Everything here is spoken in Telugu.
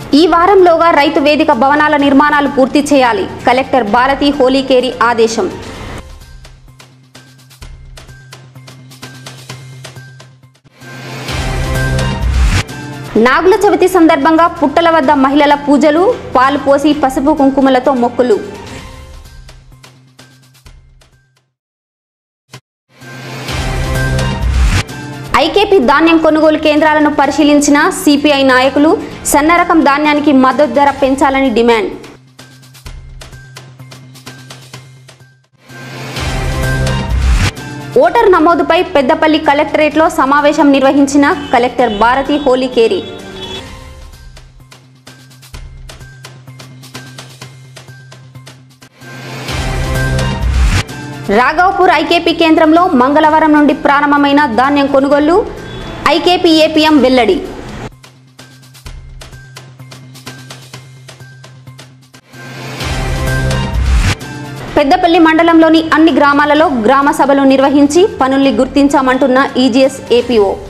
ఈ వారంలోగా రైతు వేదిక భవనాల నిర్మాణాలు పూర్తి చేయాలి కలెక్టర్ భారతి హోలీకేరి ఆదేశం నాగుల చవితి సందర్భంగా పుట్టల వద్ద మహిళల పూజలు పాలు పోసి పసుపు కుంకుమలతో మొక్కులు ఐకేపీ ధాన్యం కొనుగోలు కేంద్రాలను పరిశీలించిన సిపిఐ నాయకులు సన్న రకం ధాన్యానికి మద్దతు ధర పెంచాలని డిమాండ్ ఓటర్ నమోదుపై పెద్దపల్లి కలెక్టరేట్లో సమావేశం నిర్వహించిన కలెక్టర్ భారతి హోలీకేరి రాఘవపూర్ ఐకేపీ కేంద్రంలో మంగళవారం నుండి ప్రారంభమైన ధాన్యం కొనుగోళ్లు ఐకేపీ ఏపీఎం వెల్లడి పెద్దపల్లి మండలంలోని అన్ని గ్రామాలలో గ్రామ సభలు నిర్వహించి పనుల్ని గుర్తించామంటున్న ఈజీఎస్ ఏపీఓ